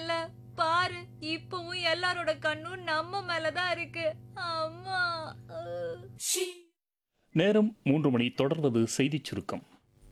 சொன்னேன்ல பாரு இப்பவும் எல்லாரோட கண்ணும் நம்ம மேலதான் இருக்கு அம்மா அஹ். நேரம் மூன்று மணி தொடர்வது செய்திச் சுருக்கம்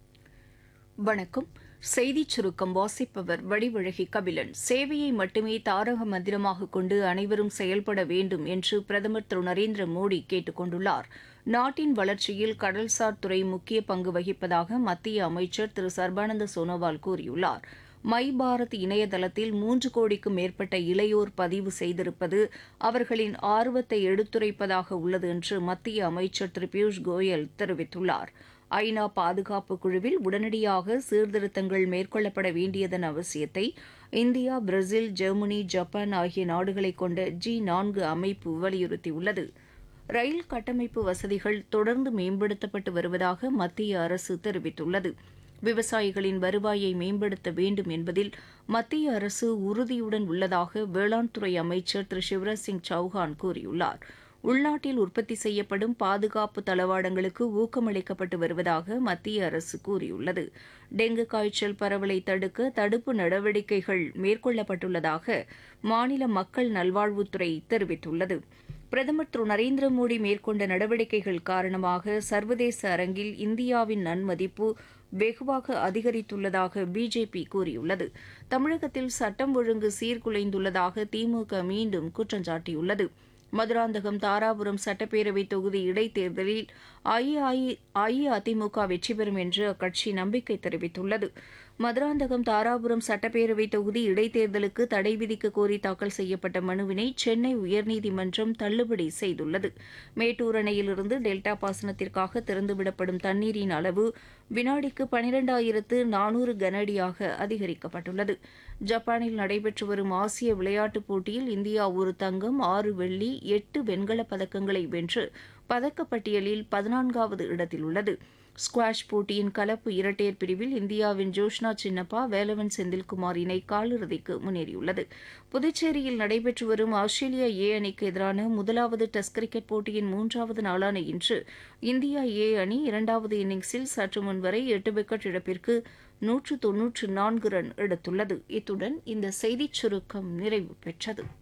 வணக்கம் செய்திச் சுருக்கம் வாசிப்பவர் வடிவழகி கபிலன் சேவையை மட்டுமே தாரக மந்திரமாக கொண்டு அனைவரும் செயல்பட வேண்டும் என்று பிரதமர் திரு நரேந்திர மோடி கேட்டுக் கொண்டுள்ளார் நாட்டின் வளர்ச்சியில் கடல்சார் துறை முக்கிய பங்கு வகிப்பதாக மத்திய அமைச்சர் திரு சர்பானந்த சோனோவால் கூறியுள்ளார் மை பாரத் இணையதளத்தில் மூன்று கோடிக்கும் மேற்பட்ட இளையோர் பதிவு செய்திருப்பது அவர்களின் ஆர்வத்தை எடுத்துரைப்பதாக உள்ளது என்று மத்திய அமைச்சர் திரு பியூஷ் கோயல் தெரிவித்துள்ளார் ஐநா பாதுகாப்பு குழுவில் உடனடியாக சீர்திருத்தங்கள் மேற்கொள்ளப்பட வேண்டியதன் அவசியத்தை இந்தியா பிரேசில் ஜெர்மனி ஜப்பான் ஆகிய நாடுகளைக் கொண்ட ஜி நான்கு அமைப்பு வலியுறுத்தியுள்ளது ரயில் கட்டமைப்பு வசதிகள் தொடர்ந்து மேம்படுத்தப்பட்டு வருவதாக மத்திய அரசு தெரிவித்துள்ளது விவசாயிகளின் வருவாயை மேம்படுத்த வேண்டும் என்பதில் மத்திய அரசு உறுதியுடன் உள்ளதாக வேளாண் துறை அமைச்சர் திரு சிவராஜ் சிங் சௌஹான் கூறியுள்ளார் உள்நாட்டில் உற்பத்தி செய்யப்படும் பாதுகாப்பு தளவாடங்களுக்கு ஊக்கமளிக்கப்பட்டு வருவதாக மத்திய அரசு கூறியுள்ளது டெங்கு காய்ச்சல் பரவலை தடுக்க தடுப்பு நடவடிக்கைகள் மேற்கொள்ளப்பட்டுள்ளதாக மாநில மக்கள் நல்வாழ்வுத்துறை தெரிவித்துள்ளது பிரதமர் திரு நரேந்திர மோடி மேற்கொண்ட நடவடிக்கைகள் காரணமாக சர்வதேச அரங்கில் இந்தியாவின் நன்மதிப்பு வெகுவாக அதிகரித்துள்ளதாக பிஜேபி கூறியுள்ளது தமிழகத்தில் சட்டம் ஒழுங்கு சீர்குலைந்துள்ளதாக திமுக மீண்டும் குற்றம் சாட்டியுள்ளது மதுராந்தகம் தாராபுரம் சட்டப்பேரவை தொகுதி இடைத்தேர்தலில் அஇஅஇ- அஇஅதிமுக வெற்றி பெறும் என்று அக்கட்சி நம்பிக்கை தெரிவித்துள்ளது மதுராந்தகம் தாராபுரம் சட்டப்பேரவை தொகுதி இடைத்தேர்தலுக்கு தடை விதிக்க கோரி தாக்கல் செய்யப்பட்ட மனுவினை சென்னை உயர்நீதிமன்றம் தள்ளுபடி செய்துள்ளது மேட்டூர் அணையிலிருந்து டெல்டா பாசனத்திற்காக திறந்துவிடப்படும் தண்ணீரின் அளவு வினாடிக்கு பனிரெண்டாயிரத்து நானூறு கனஅடியாக அதிகரிக்கப்பட்டுள்ளது ஜப்பானில் நடைபெற்று வரும் ஆசிய விளையாட்டுப் போட்டியில் இந்தியா ஒரு தங்கம் ஆறு வெள்ளி எட்டு வெண்கலப் பதக்கங்களை வென்று பதக்கப்பட்டியலில் பதினான்காவது இடத்தில் உள்ளது ஸ்குவாஷ் போட்டியின் கலப்பு இரட்டையர் பிரிவில் இந்தியாவின் ஜோஷ்னா சின்னப்பா வேலவன் செந்தில்குமார் இணை காலிறுதிக்கு முன்னேறியுள்ளது புதுச்சேரியில் நடைபெற்று வரும் ஆஸ்திரேலியா ஏ அணிக்கு எதிரான முதலாவது டெஸ்ட் கிரிக்கெட் போட்டியின் மூன்றாவது நாளான இன்று இந்தியா ஏ அணி இரண்டாவது இன்னிங்ஸில் சற்று முன் வரை எட்டு விக்கெட் இழப்பிற்கு நூற்று தொன்னூற்று நான்கு ரன் எடுத்துள்ளது இத்துடன் இந்த செய்திச் சுருக்கம் நிறைவு பெற்றது